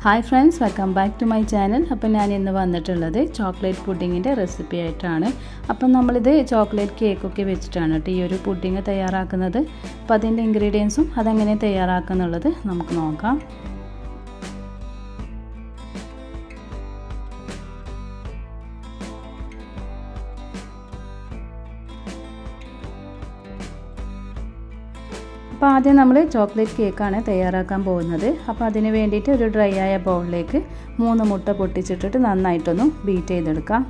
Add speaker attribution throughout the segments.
Speaker 1: hi friends welcome back to my channel അപ്പം ഞാൻ ഇന്ന് വന്നിട്ടുള്ളത് ചോക്ലേറ്റ് പുഡിങ്ങിൻ്റെ റെസിപ്പി ആയിട്ടാണ് അപ്പം നമ്മളിത് ചോക്ലേറ്റ് കേക്കൊക്കെ വെച്ചിട്ടാണ് കേട്ടോ ഈ ഒരു പുഡിങ് തയ്യാറാക്കുന്നത് അപ്പോൾ അതിൻ്റെ ഇൻഗ്രീഡിയൻസും അതെങ്ങനെ തയ്യാറാക്കുന്നുള്ളത് നമുക്ക് നോക്കാം അപ്പോൾ ആദ്യം നമ്മൾ ചോക്ലേറ്റ് കേക്കാണ് തയ്യാറാക്കാൻ പോകുന്നത് അപ്പോൾ അതിന് വേണ്ടിയിട്ട് ഒരു ഡ്രൈ ആയ ബൗളിലേക്ക് മൂന്ന് മുട്ട പൊട്ടിച്ചിട്ടിട്ട് നന്നായിട്ടൊന്ന് ബീറ്റ് ചെയ്തെടുക്കാം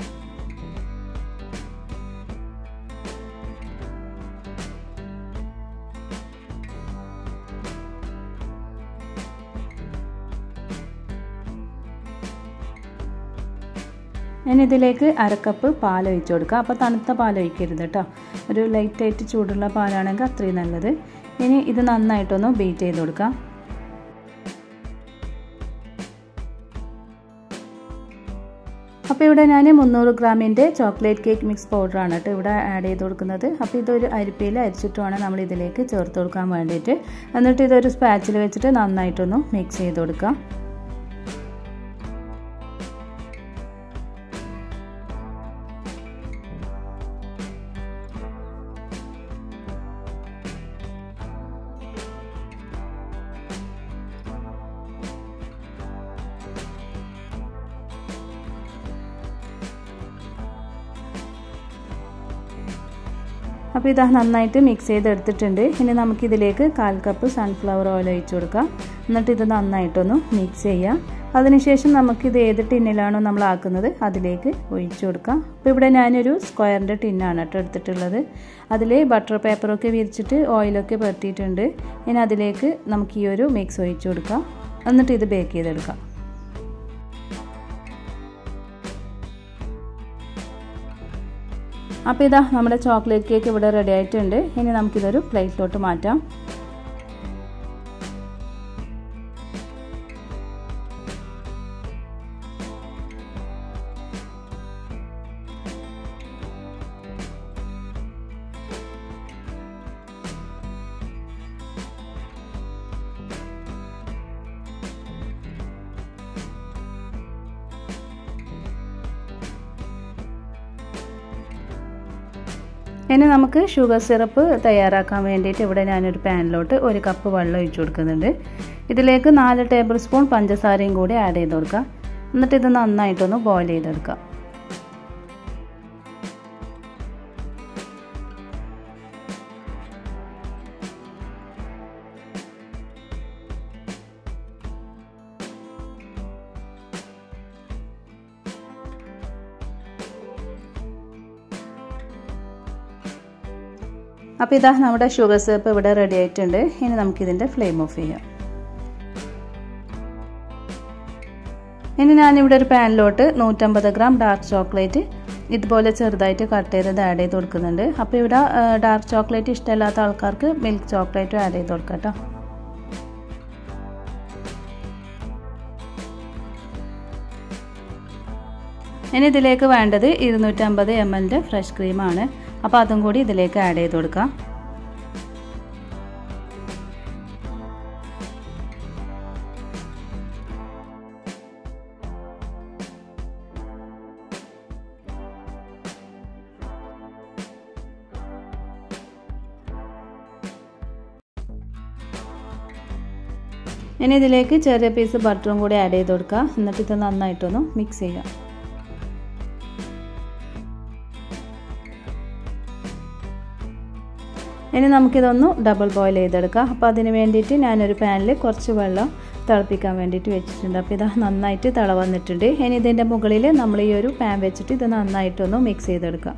Speaker 1: ഇനി ഇതിലേക്ക് അരക്കപ്പ് പാൽ ഒഴിച്ചു കൊടുക്കുക അപ്പോൾ തണുത്ത പാൽ ഒഴിക്കരുത് കേട്ടോ ഒരു ലൈറ്റായിട്ട് ചൂടുള്ള പാലാണെങ്കിൽ അത്രയും നല്ലത് ഇനി ഇത് നന്നായിട്ടൊന്ന് ബീറ്റ് ചെയ്ത് കൊടുക്കാം അപ്പോൾ ഇവിടെ ഞാൻ മുന്നൂറ് ഗ്രാമിൻ്റെ ചോക്ലേറ്റ് കേക്ക് മിക്സ് പൗഡറാണ് കേട്ടോ ഇവിടെ ആഡ് ചെയ്ത് കൊടുക്കുന്നത് അപ്പോൾ ഇതൊരു അരിപ്പയിൽ അരിച്ചിട്ടുമാണ് നമ്മൾ ഇതിലേക്ക് ചേർത്ത് കൊടുക്കാൻ വേണ്ടിയിട്ട് എന്നിട്ട് ഇതൊരു സ്പാച്ചിൽ വെച്ചിട്ട് നന്നായിട്ടൊന്ന് മിക്സ് ചെയ്ത് കൊടുക്കാം അപ്പോൾ ഇതാ നന്നായിട്ട് മിക്സ് ചെയ്തെടുത്തിട്ടുണ്ട് ഇനി നമുക്കിതിലേക്ക് കാൽ കപ്പ് സൺഫ്ലവർ ഓയിൽ ഒഴിച്ചു കൊടുക്കാം എന്നിട്ട് ഇത് നന്നായിട്ടൊന്ന് മിക്സ് ചെയ്യാം അതിനുശേഷം നമുക്കിത് ഏത് ടിന്നിലാണോ നമ്മൾ ആക്കുന്നത് അതിലേക്ക് ഒഴിച്ചു കൊടുക്കാം അപ്പോൾ ഇവിടെ ഞാനൊരു സ്ക്വയറിൻ്റെ ടിന്നാണ് കേട്ടോ എടുത്തിട്ടുള്ളത് അതിൽ ബട്ടർ പേപ്പറൊക്കെ വിരിച്ചിട്ട് ഓയിലൊക്കെ പുരട്ടിയിട്ടുണ്ട് ഇനി അതിലേക്ക് നമുക്ക് ഈ ഒരു മിക്സ് ഒഴിച്ചു കൊടുക്കാം എന്നിട്ട് ഇത് ബേക്ക് ചെയ്തെടുക്കാം അപ്പോൾ ഇതാ നമ്മുടെ ചോക്ലേറ്റ് കേക്ക് ഇവിടെ റെഡി ആയിട്ടുണ്ട് ഇനി നമുക്കിതൊരു പ്ലേറ്റിലോട്ട് മാറ്റാം ഇനി നമുക്ക് ഷുഗർ സിറപ്പ് തയ്യാറാക്കാൻ വേണ്ടിയിട്ട് ഇവിടെ ഞാനൊരു പാനിലോട്ട് ഒരു കപ്പ് വെള്ളം ഒഴിച്ചു കൊടുക്കുന്നുണ്ട് ഇതിലേക്ക് നാല് ടേബിൾ സ്പൂൺ പഞ്ചസാരയും കൂടി ആഡ് ചെയ്ത് കൊടുക്കുക എന്നിട്ട് ഇത് നന്നായിട്ടൊന്ന് ബോയിൽ ചെയ്തെടുക്കുക അപ്പോൾ ഇതാ നമ്മുടെ ഷുഗർ സിറപ്പ് ഇവിടെ റെഡി ആയിട്ടുണ്ട് ഇനി നമുക്കിതിൻ്റെ ഫ്ലെയിം ഓഫ് ചെയ്യാം ഇനി ഞാനിവിടെ ഒരു പാനിലോട്ട് നൂറ്റമ്പത് ഗ്രാം ഡാർക്ക് ചോക്ലേറ്റ് ഇതുപോലെ ചെറുതായിട്ട് കട്ട് ചെയ്തത് ആഡ് ചെയ്ത് കൊടുക്കുന്നുണ്ട് അപ്പോൾ ഇവിടെ ഡാർക്ക് ചോക്ലേറ്റ് ഇഷ്ടമില്ലാത്ത ആൾക്കാർക്ക് മിൽക്ക് ചോക്ലേറ്റും ആഡ് ചെയ്ത് കൊടുക്കാം കേട്ടോ ഇനി ഇതിലേക്ക് വേണ്ടത് ഇരുന്നൂറ്റമ്പത് എം എല്ലിൻ്റെ ഫ്രഷ് ക്രീമാണ് അപ്പോൾ അതും കൂടി ഇതിലേക്ക് ആഡ് ചെയ്ത് കൊടുക്കാം ഇനി ഇതിലേക്ക് ചെറിയ പീസ് ബട്ടറും കൂടി ആഡ് ചെയ്ത് കൊടുക്കുക എന്നിട്ട് ഇത് നന്നായിട്ടൊന്ന് മിക്സ് ചെയ്യാം ഇനി നമുക്കിതൊന്ന് ഡബിൾ ബോയിൽ ചെയ്തെടുക്കാം അപ്പോൾ അതിന് വേണ്ടിയിട്ട് ഞാനൊരു പാനിൽ കുറച്ച് വെള്ളം തിളപ്പിക്കാൻ വേണ്ടിയിട്ട് വെച്ചിട്ടുണ്ട് അപ്പോൾ ഇത് നന്നായിട്ട് തിള വന്നിട്ടുണ്ട് ഇനി ഇതിൻ്റെ മുകളിൽ നമ്മൾ ഈ ഒരു പാൻ വെച്ചിട്ട് ഇത് നന്നായിട്ടൊന്ന് മിക്സ് ചെയ്തെടുക്കാം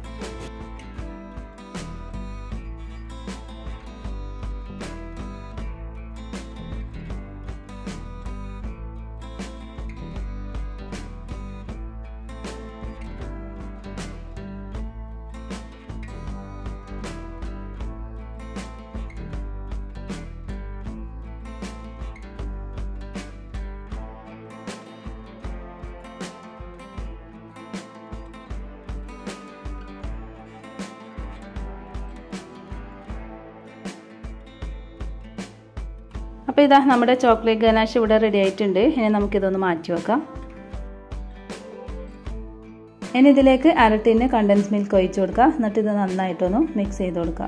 Speaker 1: അപ്പോൾ ഇതാ നമ്മുടെ ചോക്ലേറ്റ് ഗനാഷ് ഇവിടെ റെഡി ആയിട്ടുണ്ട് ഇനി നമുക്കിതൊന്ന് മാറ്റി വെക്കാം ഇനി ഇതിലേക്ക് അര ടിന്ന് കണ്ടൻസ് മിൽക്ക് ഒഴിച്ചു കൊടുക്കുക എന്നിട്ട് ഇത് നന്നായിട്ടൊന്ന് മിക്സ് ചെയ്ത് കൊടുക്കുക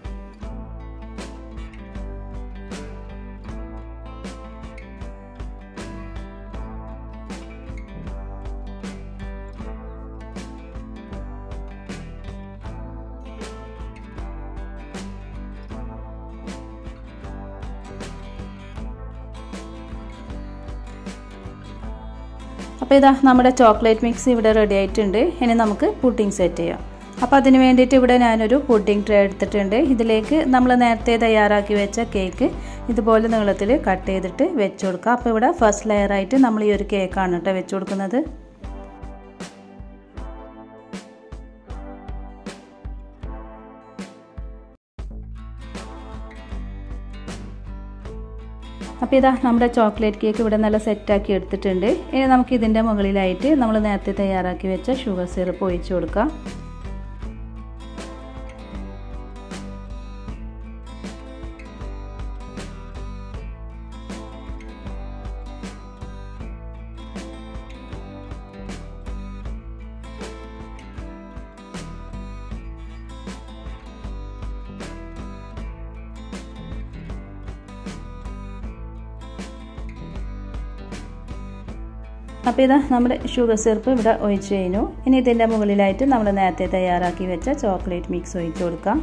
Speaker 1: അപ്പോൾ ഇതാ നമ്മുടെ ചോക്ലേറ്റ് മിക്സ് ഇവിടെ റെഡി ആയിട്ടുണ്ട് ഇനി നമുക്ക് പുഡിംഗ് സെറ്റ് ചെയ്യാം അപ്പോൾ അതിന് വേണ്ടിയിട്ട് ഇവിടെ ഞാനൊരു പുഡിംഗ് ട്രേ എടുത്തിട്ടുണ്ട് ഇതിലേക്ക് നമ്മൾ നേരത്തെ തയ്യാറാക്കി വെച്ച കേക്ക് ഇതുപോലെ നീളത്തിൽ കട്ട് ചെയ്തിട്ട് വെച്ച് കൊടുക്കുക അപ്പോൾ ഇവിടെ ഫസ്റ്റ് ലെയറായിട്ട് നമ്മൾ ഈ ഒരു കേക്കാണ് കേട്ടോ വെച്ച് കൊടുക്കുന്നത് അപ്പോൾ ഇതാ നമ്മുടെ ചോക്ലേറ്റ് കേക്ക് ഇവിടെ നല്ല സെറ്റാക്കി എടുത്തിട്ടുണ്ട് ഇനി നമുക്ക് ഇതിൻ്റെ മുകളിലായിട്ട് നമ്മൾ നേരത്തെ തയ്യാറാക്കി വെച്ച ഷുഗർ സിറപ്പ് ഒഴിച്ചു കൊടുക്കാം അപ്പോൾ ഇതാ നമ്മുടെ ഷുഗർ സിറപ്പ് ഇവിടെ ഒഴിച്ച് കഴിഞ്ഞു ഇനി ഇതിൻ്റെ മുകളിലായിട്ട് നമ്മൾ നേരത്തെ തയ്യാറാക്കി വെച്ച ചോക്ലേറ്റ് മിക്സ് ഒഴിച്ച് കൊടുക്കാം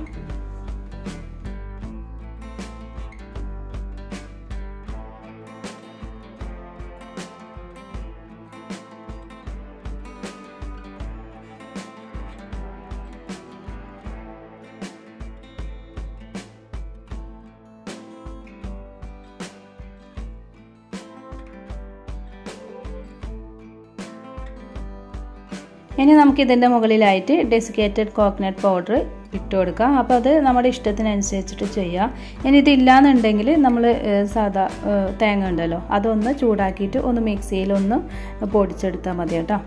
Speaker 1: ഇനി നമുക്ക് ഇതിൻ്റെ മുകളിലായിട്ട് ഡെസിക്കേറ്റഡ് കോക്കനട്ട് പൗഡർ ഇട്ട് കൊടുക്കാം അപ്പോൾ അത് നമ്മുടെ ഇഷ്ടത്തിനനുസരിച്ചിട്ട് ചെയ്യാം ഇനി ഇതില്ലാന്നുണ്ടെങ്കിൽ നമ്മൾ സാധാ തേങ്ങ ഉണ്ടല്ലോ അതൊന്ന് ചൂടാക്കിയിട്ട് ഒന്ന് മിക്സിയിലൊന്ന് പൊടിച്ചെടുത്താൽ മതി കേട്ടോ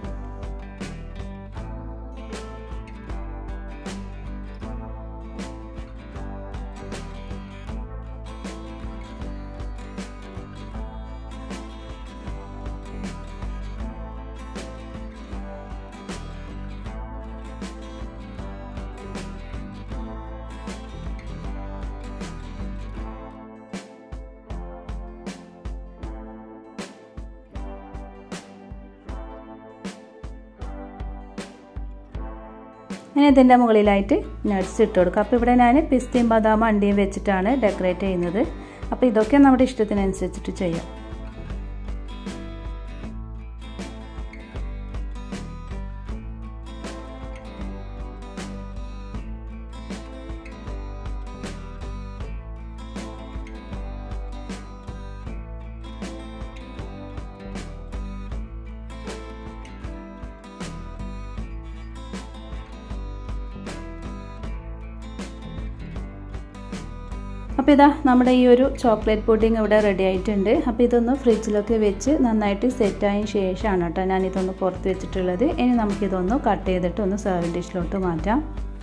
Speaker 1: ഇനി ഇതിൻ്റെ മുകളിലായിട്ട് നട്ട്സ് ഇട്ട് കൊടുക്കുക അപ്പോൾ ഇവിടെ ഞാൻ പിസ്തയും ബദാം അണ്ടിയും വെച്ചിട്ടാണ് ഡെക്കറേറ്റ് ചെയ്യുന്നത് അപ്പോൾ ഇതൊക്കെ നമ്മുടെ ഇഷ്ടത്തിനനുസരിച്ചിട്ട് ചെയ്യാം അപ്പോൾ ഇതാ നമ്മുടെ ഈ ഒരു ചോക്ലേറ്റ് പുഡിംഗ് ഇവിടെ റെഡി ആയിട്ടുണ്ട് അപ്പോൾ ഇതൊന്ന് ഫ്രിഡ്ജിലൊക്കെ വെച്ച് നന്നായിട്ട് സെറ്റായതിന് ശേഷമാണ് കേട്ടോ ഞാനിതൊന്ന് പുറത്ത് വെച്ചിട്ടുള്ളത് ഇനി നമുക്കിതൊന്ന് കട്ട് ചെയ്തിട്ട് ഒന്ന് സെർവിങ് ഡിഷിലോട്ട് മാറ്റാം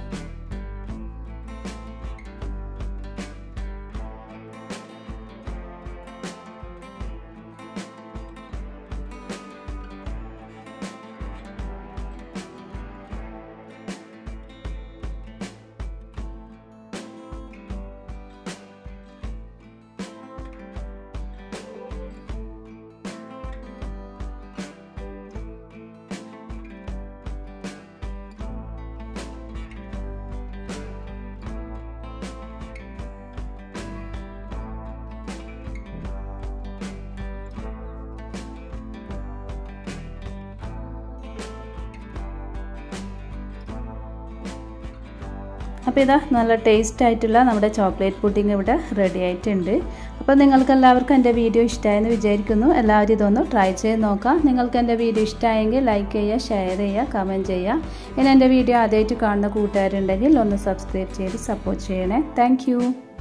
Speaker 1: അപ്പോൾ ഇതാ നല്ല ടേസ്റ്റ് ആയിട്ടുള്ള നമ്മുടെ ചോക്ലേറ്റ് പുഡിംഗ് ഇവിടെ റെഡി ആയിട്ടുണ്ട് അപ്പോൾ നിങ്ങൾക്ക് എല്ലാവർക്കും എൻ്റെ വീഡിയോ ഇഷ്ടമായെന്ന് വിചാരിക്കുന്നു എല്ലാവരും ഇതൊന്ന് ട്രൈ ചെയ്ത് നോക്കാം നിങ്ങൾക്ക് എൻ്റെ വീഡിയോ ഇഷ്ടമായെങ്കിൽ ലൈക്ക് ചെയ്യുക ഷെയർ ചെയ്യുക കമൻറ്റ് ചെയ്യുക ഇനി എൻ്റെ വീഡിയോ ആദ്യമായിട്ട് കാണുന്ന കൂട്ടുകാരുണ്ടെങ്കിൽ ഒന്ന് സബ്സ്ക്രൈബ് ചെയ്ത് സപ്പോർട്ട് ചെയ്യണേ താങ്ക്